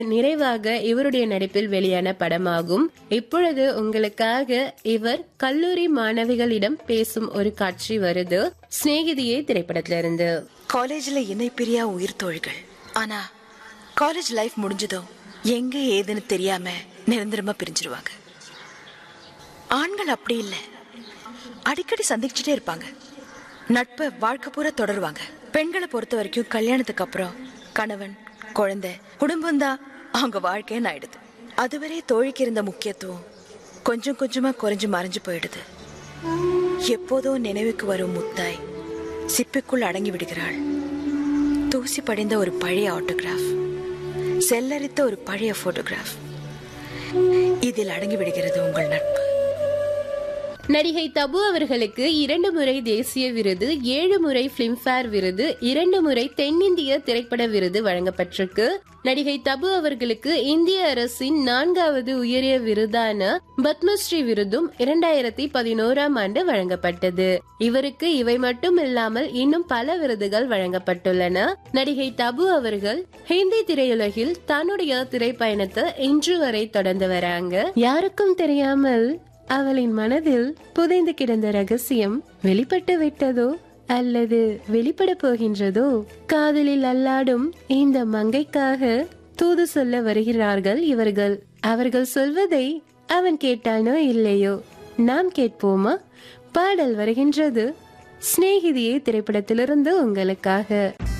நிறைவாக இவருடைய நடிப்பில் வெளியான படமாகும் இப்பொழுது உங்களுக்காக இவர் கல்லூரி மாணவிகளிடம் பேசும் ஒரு காட்சி வருது சிநேகிதியே திரைப்படத்திலிருந்து காலேஜ்ல இணை பிரியா உயிர் தோழிகள் ஆனா காலேஜ் லைஃப் முடிஞ்சதும் எங்க ஏதுன்னு தெரியாம நிரந்தரமா பிரிஞ்சிருவாங்க ஆண்கள் அப்படி இல்ல அடிக்கடி சந்திச்சுட்டே இருப்பாங்க நட்பை வாழ்க்கை பூரா தொடருவாங்க பெண்களை பொறுத்த வரைக்கும் கல்யாணத்துக்கு அப்புறம் கணவன் குழந்தை குடும்பம் தான் அவங்க வாழ்க்கைன்னு ஆயிடுது அதுவரை தோழிக்கு இருந்த முக்கியத்துவம் கொஞ்சம் கொஞ்சமா குறைஞ்சு மறைஞ்சு போயிடுது எப்போதோ நினைவுக்கு வரும் முத்தாய் சிப்பிக்குள் அடங்கி விடுகிறாள் தூசி படிந்த ஒரு பழைய ஆட்டோகிராஃப் செல்லரித்த ஒரு பழைய போட்டோகிராஃப் இதில் அடங்கி விடுகிறது உங்கள் நட்பு நடிகை தபு அவர்களுக்கு இரண்டு முறை தேசிய விருது ஏழு முறை பிலிம்பேர் விருது இரண்டு முறை தென்னிந்திய திரைப்பட விருது வழங்கப்பட்டிருக்கு நடிகை தபு அவர்களுக்கு இந்திய அரசின் நான்காவது உயரிய விருதான பத்மஸ்ரீ விருதும் இரண்டாயிரத்தி பதினோராம் ஆண்டு வழங்கப்பட்டது இவருக்கு இவை மட்டும் இல்லாமல் இன்னும் பல விருதுகள் வழங்கப்பட்டுள்ளன நடிகை தபு அவர்கள் ஹிந்தி திரையுலகில் தன்னுடைய திரைப்பயணத்தை இன்று வரை தொடர்ந்து வராங்க யாருக்கும் தெரியாமல் அவளின் மனதில் புதைந்து கிடந்த ரகசியம் வெளிப்பட்டு விட்டதோ அல்லது வெளிப்பட போகின்றதோ காதலில் அல்லாடும் இந்த மங்கைக்காக தூது சொல்ல வருகிறார்கள் இவர்கள் அவர்கள் சொல்வதை அவன் கேட்டானோ இல்லையோ நாம் கேட்போமா பாடல் வருகின்றது சிநேகிதியே திரைப்படத்திலிருந்து உங்களுக்காக